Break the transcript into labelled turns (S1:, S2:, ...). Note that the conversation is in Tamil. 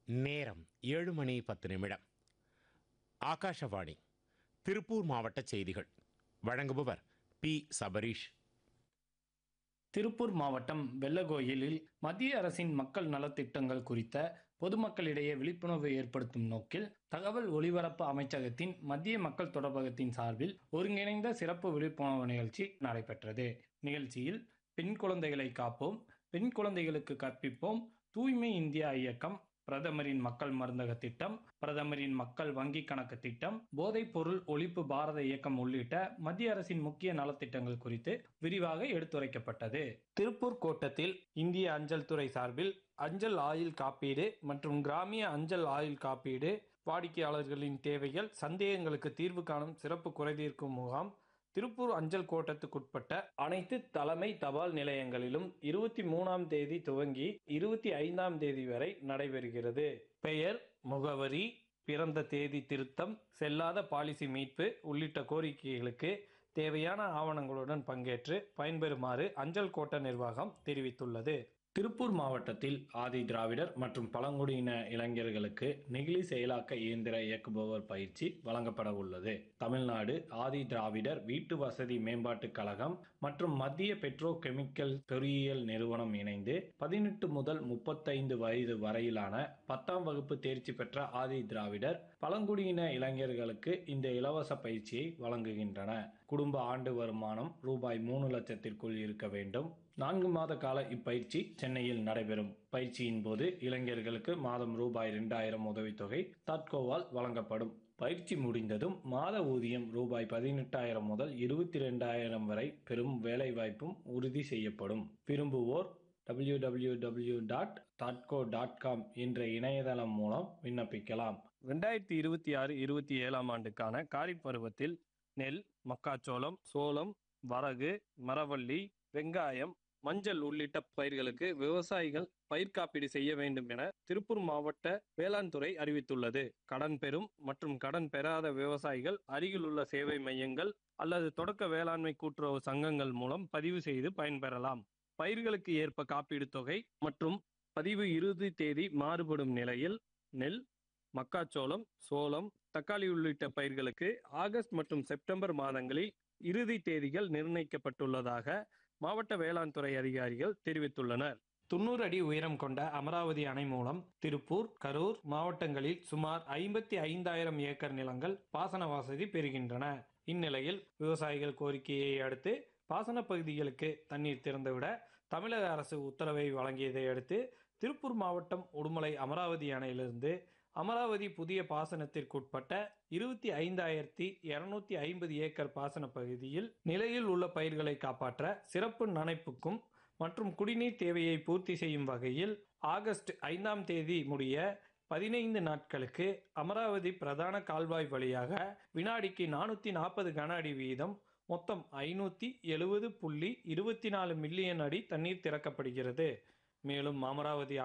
S1: நேரம் ஏழு மணி பத்து நிமிடம் ஆகாஷவாணி திருப்பூர் மாவட்ட செய்திகள் வழங்குபவர் பி சபரீஷ்
S2: திருப்பூர் மாவட்டம் வெள்ளகோயிலில் மத்திய அரசின் மக்கள் நலத்திட்டங்கள் குறித்த பொதுமக்களிடையே விழிப்புணர்வு ஏற்படுத்தும் நோக்கில் தகவல் ஒலிபரப்பு அமைச்சகத்தின் மத்திய மக்கள் தொடர்பகத்தின் சார்பில் ஒருங்கிணைந்த சிறப்பு விழிப்புணர்வு நிகழ்ச்சி நடைபெற்றது நிகழ்ச்சியில் பெண் குழந்தைகளை காப்போம் பெண் குழந்தைகளுக்கு கற்பிப்போம் தூய்மை இந்தியா இயக்கம் பிரதமரின் மக்கள் மருந்தக திட்டம் பிரதமரின் மக்கள் வங்கி கணக்கு திட்டம் போதைப் பொருள் ஒழிப்பு பாரத இயக்கம் உள்ளிட்ட மத்திய அரசின் முக்கிய நலத்திட்டங்கள் குறித்து விரிவாக எடுத்துரைக்கப்பட்டது திருப்பூர் கோட்டத்தில் இந்திய அஞ்சல் துறை சார்பில் அஞ்சல் ஆயுள் காப்பீடு மற்றும் கிராமிய அஞ்சல் ஆயுள் காப்பீடு வாடிக்கையாளர்களின் தேவைகள் சந்தேகங்களுக்கு தீர்வு காணும் சிறப்பு குறைதீர்க்கும் முகாம் திருப்பூர் அஞ்சல் கோட்டத்துக்குட்பட்ட அனைத்து தலைமை தபால் நிலையங்களிலும் இருபத்தி மூணாம் தேதி துவங்கி இருபத்தி ஐந்தாம் தேதி வரை நடைபெறுகிறது பெயர் முகவரி பிறந்த தேதி திருத்தம் செல்லாத பாலிசி மீட்பு உள்ளிட்ட கோரிக்கைகளுக்கு தேவையான ஆவணங்களுடன் பங்கேற்று பயன்பெறுமாறு அஞ்சல் கோட்ட நிர்வாகம் தெரிவித்துள்ளது திருப்பூர் மாவட்டத்தில் ஆதி திராவிடர் மற்றும் பழங்குடியின இளைஞர்களுக்கு நெகிழி செயலாக்க இயந்திர இயக்குபவர் பயிற்சி வழங்கப்பட உள்ளது தமிழ்நாடு ஆதி திராவிடர் வீட்டு வசதி மேம்பாட்டுக் கழகம் மற்றும் மத்திய பெட்ரோ கெமிக்கல் பொறியியல் நிறுவனம் இணைந்து பதினெட்டு முதல் முப்பத்தைந்து வயது வரையிலான பத்தாம் வகுப்பு தேர்ச்சி பெற்ற ஆதி திராவிடர் பழங்குடியின இளைஞர்களுக்கு இந்த இலவச பயிற்சியை வழங்குகின்றன குடும்ப ஆண்டு வருமானம் ரூபாய் மூணு லட்சத்திற்குள் இருக்க வேண்டும் நான்கு மாத கால இப்பயிற்சி சென்னையில் நடைபெறும் பயிற்சியின் போது இளைஞர்களுக்கு மாதம் ரூபாய் இரண்டாயிரம் உதவித்தொகை தாட்கோவால் வழங்கப்படும் பயிற்சி முடிந்ததும் மாத ஊதியம் ரூபாய் பதினெட்டாயிரம் முதல் இருபத்தி ரெண்டாயிரம் வரை பெறும் வேலைவாய்ப்பும் உறுதி செய்யப்படும் விரும்புவோர் W W W dot Tahdco dot com என்ற இணையதளம் மூலம் விண்ணப்பிக்கலாம் ரெண்டாயிரத்தி இருபத்தி ஆறு இருபத்தி ஏழாம் ஆண்டுக்கான காரிப் பருவத்தில் நெல் மக்காச்சோளம் சோளம் வரகு மரவள்ளி வெங்காயம் மஞ்சள் உள்ளிட்ட பயிர்களுக்கு விவசாயிகள் பயிர் காப்பீடு செய்ய வேண்டும் என திருப்பூர் மாவட்ட வேளாண் துறை அறிவித்துள்ளது கடன் பெறும் மற்றும் கடன் பெறாத விவசாயிகள் அருகிலுள்ள சேவை மையங்கள் அல்லது தொடக்க வேளாண்மை கூட்டுறவு சங்கங்கள் மூலம் பதிவு செய்து பயன்பெறலாம் பயிர்களுக்கு ஏற்ப காப்பீடு தொகை மற்றும் பதிவு இறுதி தேதி மாறுபடும் நிலையில் நெல் மக்காச்சோளம் சோளம் தக்காளி உள்ளிட்ட பயிர்களுக்கு ஆகஸ்ட் மற்றும் செப்டம்பர் மாதங்களில் இறுதி தேதிகள் நிர்ணயிக்கப்பட்டுள்ளதாக மாவட்ட வேளாண் துறை அதிகாரிகள் தெரிவித்துள்ளனர் தொண்ணூறு அடி உயரம் கொண்ட அமராவதி அணை மூலம் திருப்பூர் கரூர் மாவட்டங்களில் சுமார் ஐம்பத்தி ஐந்தாயிரம் ஏக்கர் நிலங்கள் பாசன வசதி பெறுகின்றன இந்நிலையில் விவசாயிகள் கோரிக்கையை அடுத்து பாசன பகுதிகளுக்கு தண்ணீர் திறந்துவிட தமிழக அரசு உத்தரவை வழங்கியதை அடுத்து திருப்பூர் மாவட்டம் உடுமலை அமராவதி அணையிலிருந்து அமராவதி புதிய பாசனத்திற்குட்பட்ட இருபத்தி ஐந்தாயிரத்தி இருநூத்தி ஐம்பது ஏக்கர் பாசன பகுதியில் நிலையில் உள்ள பயிர்களை காப்பாற்ற சிறப்பு நனைப்புக்கும் மற்றும் குடிநீர் தேவையை பூர்த்தி செய்யும் வகையில் ஆகஸ்ட் ஐந்தாம் தேதி முடிய பதினைந்து நாட்களுக்கு அமராவதி பிரதான கால்வாய் வழியாக வினாடிக்கு நானூற்றி நாற்பது கன அடி வீதம் மொத்தம் ஐநூற்றி எழுபது புள்ளி இருபத்தி நாலு மில்லியன் அடி தண்ணீர் திறக்கப்படுகிறது மேலும் அமராவதி